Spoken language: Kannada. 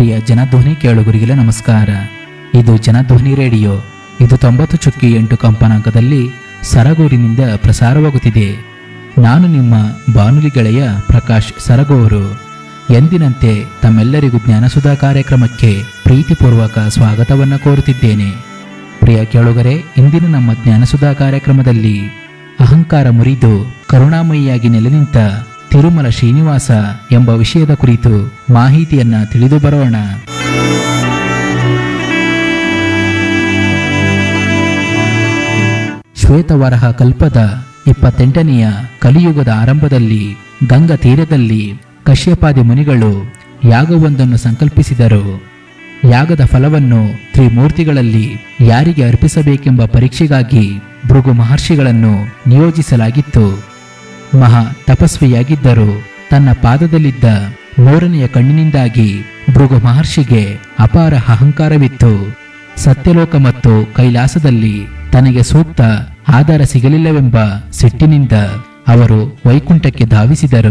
ಪ್ರಿಯ ಜನಧ್ವನಿ ಕೇಳುಗರಿಗೆಲ್ಲ ನಮಸ್ಕಾರ ಇದು ಜನಧ್ವನಿ ರೇಡಿಯೋ ಇದು ತೊಂಬತ್ತು ಚುಕ್ಕಿ ಎಂಟು ಕಂಪನಾಂಕದಲ್ಲಿ ಸರಗೂರಿನಿಂದ ಪ್ರಸಾರವಾಗುತ್ತಿದೆ ನಾನು ನಿಮ್ಮ ಬಾನುಲಿ ಗೆಳೆಯ ಪ್ರಕಾಶ್ ಸರಗೂರು ಎಂದಿನಂತೆ ತಮ್ಮೆಲ್ಲರಿಗೂ ಜ್ಞಾನಸುಧಾ ಕಾರ್ಯಕ್ರಮಕ್ಕೆ ಪ್ರೀತಿಪೂರ್ವಕ ಸ್ವಾಗತವನ್ನು ಕೋರುತ್ತಿದ್ದೇನೆ ಪ್ರಿಯ ಕೇಳುಗರೆ ಇಂದಿನ ನಮ್ಮ ಜ್ಞಾನಸುಧಾ ಕಾರ್ಯಕ್ರಮದಲ್ಲಿ ಅಹಂಕಾರ ಮುರಿದು ಕರುಣಾಮಯಿಯಾಗಿ ನೆಲೆ ನಿಂತ ತಿರುಮಲ ಶ್ರೀನಿವಾಸ ಎಂಬ ವಿಷಯದ ಕುರಿತು ಮಾಹಿತಿಯನ್ನ ತಿಳಿದು ಬರೋಣ ಶ್ವೇತವರಹ ಕಲ್ಪದ ಇಪ್ಪತ್ತೆಂಟನೆಯ ಕಲಿಯುಗದ ಆರಂಭದಲ್ಲಿ ಗಂಗಾ ತೀರದಲ್ಲಿ ಕಶ್ಯಪಾದಿ ಮುನಿಗಳು ಯಾಗವೊಂದನ್ನು ಸಂಕಲ್ಪಿಸಿದರು ಯಾಗದ ಫಲವನ್ನು ತ್ರಿಮೂರ್ತಿಗಳಲ್ಲಿ ಯಾರಿಗೆ ಅರ್ಪಿಸಬೇಕೆಂಬ ಪರೀಕ್ಷೆಗಾಗಿ ಭೃಗು ಮಹರ್ಷಿಗಳನ್ನು ನಿಯೋಜಿಸಲಾಗಿತ್ತು ಮಹಾ ತಪಸ್ವಿಯಾಗಿದ್ದರು ತನ್ನ ಪಾದದಲ್ಲಿದ್ದ ಮೂರನೆಯ ಕಣ್ಣಿನಿಂದಾಗಿ ಭೃಗು ಮಹರ್ಷಿಗೆ ಅಪಾರ ಅಹಂಕಾರವಿತ್ತು ಸತ್ಯಲೋಕ ಮತ್ತು ಕೈಲಾಸದಲ್ಲಿ ತನಗೆ ಸೂಕ್ತ ಆಧಾರ ಸಿಗಲಿಲ್ಲವೆಂಬ ಸಿಟ್ಟಿನಿಂದ ಅವರು ವೈಕುಂಠಕ್ಕೆ ಧಾವಿಸಿದರು